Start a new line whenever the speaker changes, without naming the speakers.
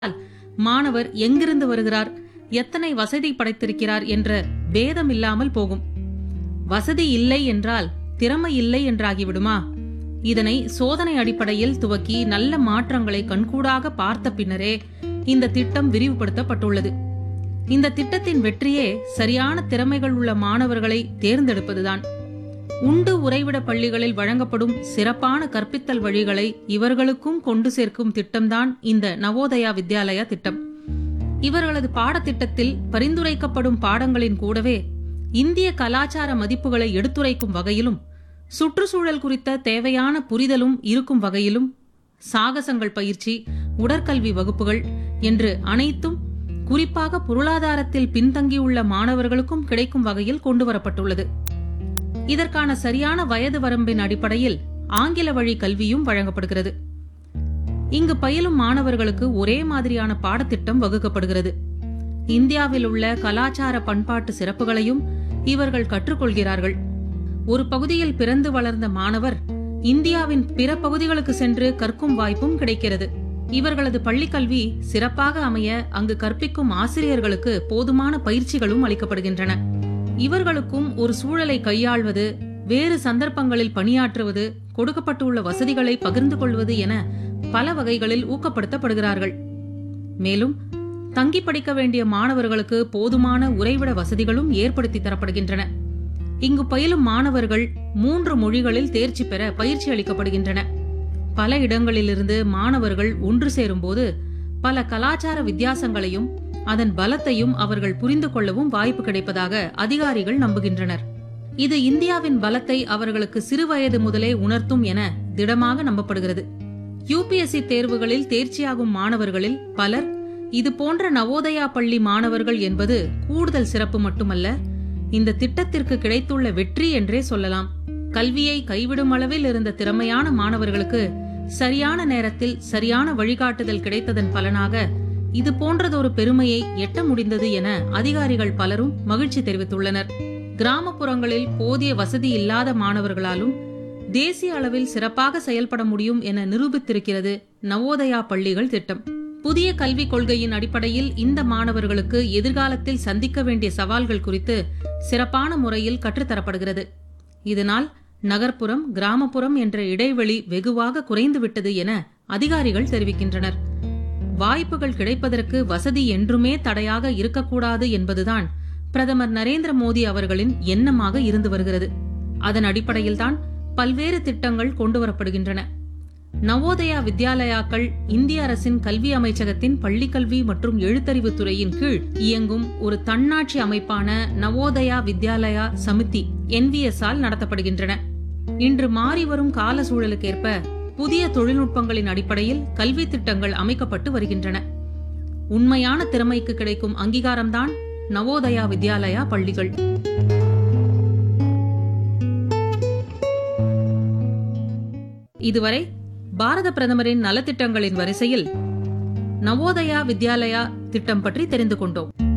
மாணவர் எங்கிருந்து வருகிறார் எத்தனை வசதி படைத்திருக்கிறார் என்ற பேதம் இல்லாமல் போகும் வசதி இல்லை என்றால் திறமை இல்லை என்றாகிவிடுமா இதனை சோதனை அடிப்படையில் துவக்கி நல்ல மாற்றங்களை கண்கூடாக பார்த்த பின்னரே இந்த திட்டம் விரிவுபடுத்தப்பட்டுள்ளது இந்த திட்டத்தின் வெற்றியே சரியான திறமைகள் உள்ள மாணவர்களை தேர்ந்தெடுப்பதுதான் உண்டு உறைவிட பள்ளிகளில் வழங்கப்படும் சிறப்பான கற்பித்தல் வழிகளை இவர்களுக்கும் கொண்டு சேர்க்கும் திட்டம்தான் இந்த நவோதயா வித்யாலயா திட்டம் இவர்களது பாடத்திட்டத்தில் பரிந்துரைக்கப்படும் பாடங்களின் கூடவே இந்திய கலாச்சார மதிப்புகளை எடுத்துரைக்கும் வகையிலும் சுற்றுச்சூழல் குறித்த தேவையான புரிதலும் இருக்கும் வகையிலும் சாகசங்கள் பயிற்சி உடற்கல்வி வகுப்புகள் என்று அனைத்தும் குறிப்பாக பொருளாதாரத்தில் பின்தங்கியுள்ள மாணவர்களுக்கும் கிடைக்கும் வகையில் கொண்டுவரப்பட்டுள்ளது இதற்கான சரியான வயது வரம்பின் அடிப்படையில் ஆங்கில வழி கல்வியும் வழங்கப்படுகிறது இங்கு பயிலும் மாணவர்களுக்கு ஒரே மாதிரியான பாடத்திட்டம் வகுக்கப்படுகிறது இந்தியாவில் உள்ள கலாச்சார பண்பாட்டு சிறப்புகளையும் இவர்கள் கற்றுக்கொள்கிறார்கள் ஒரு பகுதியில் பிறந்து வளர்ந்த மாணவர் இந்தியாவின் பிற பகுதிகளுக்கு சென்று கற்கும் வாய்ப்பும் கிடைக்கிறது இவர்களது பள்ளிக்கல்வி சிறப்பாக அமைய அங்கு கற்பிக்கும் ஆசிரியர்களுக்கு போதுமான பயிற்சிகளும் அளிக்கப்படுகின்றன இவர்களுக்கும் ஒரு சூழலை கையாள்வது வேறு சந்தர்ப்பங்களில் பணியாற்றுவது கொடுக்கப்பட்டுள்ள வசதிகளை பகிர்ந்து கொள்வது என பல வகைகளில் ஊக்கப்படுத்தப்படுகிறார்கள் மேலும் தங்கி படிக்க வேண்டிய மாணவர்களுக்கு போதுமான உறைவிட வசதிகளும் ஏற்படுத்தி தரப்படுகின்றன இங்கு பயிலும் மாணவர்கள் மூன்று மொழிகளில் தேர்ச்சி பெற பயிற்சி அளிக்கப்படுகின்றன பல இடங்களிலிருந்து மாணவர்கள் ஒன்று சேரும்போது பல கலாச்சார வித்தியாசங்களையும் அதன் பலத்தையும் அவர்கள் புரிந்து கொள்ளவும் வாய்ப்பு கிடைப்பதாக அதிகாரிகள் நம்புகின்றனர் இது இந்தியாவின் பலத்தை அவர்களுக்கு சிறுவயது முதலே உணர்த்தும் என திடமாக நம்பப்படுகிறது யுபிஎஸ்சி தேர்வுகளில் தேர்ச்சியாகும் மாணவர்களில் பலர் இது போன்ற நவோதயா பள்ளி மாணவர்கள் என்பது கூடுதல் சிறப்பு மட்டுமல்ல இந்த திட்டத்திற்கு கிடைத்துள்ள வெற்றி என்றே சொல்லலாம் கல்வியை கைவிடும் அளவில் இருந்த திறமையான மாணவர்களுக்கு சரியான நேரத்தில் சரியான வழிகாட்டுதல் கிடைத்ததன் பலனாக இது போன்றதொரு பெருமையை எட்ட முடிந்தது என அதிகாரிகள் பலரும் மகிழ்ச்சி தெரிவித்துள்ளனர் கிராமப்புறங்களில் போதிய வசதி இல்லாத மாணவர்களாலும் தேசிய அளவில் சிறப்பாக செயல்பட முடியும் என நிரூபித்திருக்கிறது நவோதயா பள்ளிகள் திட்டம் புதிய கல்விக் கொள்கையின் அடிப்படையில் இந்த மாணவர்களுக்கு எதிர்காலத்தில் சந்திக்க வேண்டிய சவால்கள் குறித்து சிறப்பான முறையில் கற்றுத்தரப்படுகிறது இதனால் நகர்ப்புறம் கிராமப்புறம் என்ற இடைவெளி வெகுவாக குறைந்துவிட்டது என அதிகாரிகள் தெரிவிக்கின்றனர் வாய்ப்புகள் கிடைப்பதற்கு வசதி என்றுமே தடையாக இருக்கக்கூடாது என்பதுதான் பிரதமர் நரேந்திர மோடி அவர்களின் எண்ணமாக இருந்து வருகிறது அதன் அடிப்படையில்தான் பல்வேறு திட்டங்கள் கொண்டுவரப்படுகின்றன நவோதயா வித்யாலயாக்கள் இந்திய அரசின் கல்வி அமைச்சகத்தின் பள்ளிக்கல்வி மற்றும் எழுத்தறிவு துறையின் கீழ் இயங்கும் ஒரு தன்னாட்சி அமைப்பான நவோதயா வித்யாலயா சமிதி என்விஎஸ் ஆல் நடத்தப்படுகின்றன இன்று மாறி வரும் கால சூழலுக்கேற்ப புதிய தொழில்நுட்பங்களின் அடிப்படையில் கல்வி திட்டங்கள் அமைக்கப்பட்டு வருகின்றன உண்மையான திறமைக்கு கிடைக்கும் அங்கீகாரம்தான் நவோதயா வித்யாலயா பள்ளிகள் இதுவரை பாரத பிரதமரின் நலத்திட்டங்களின் வரிசையில் நவோதயா வித்யாலயா திட்டம் பற்றி தெரிந்து கொண்டோம்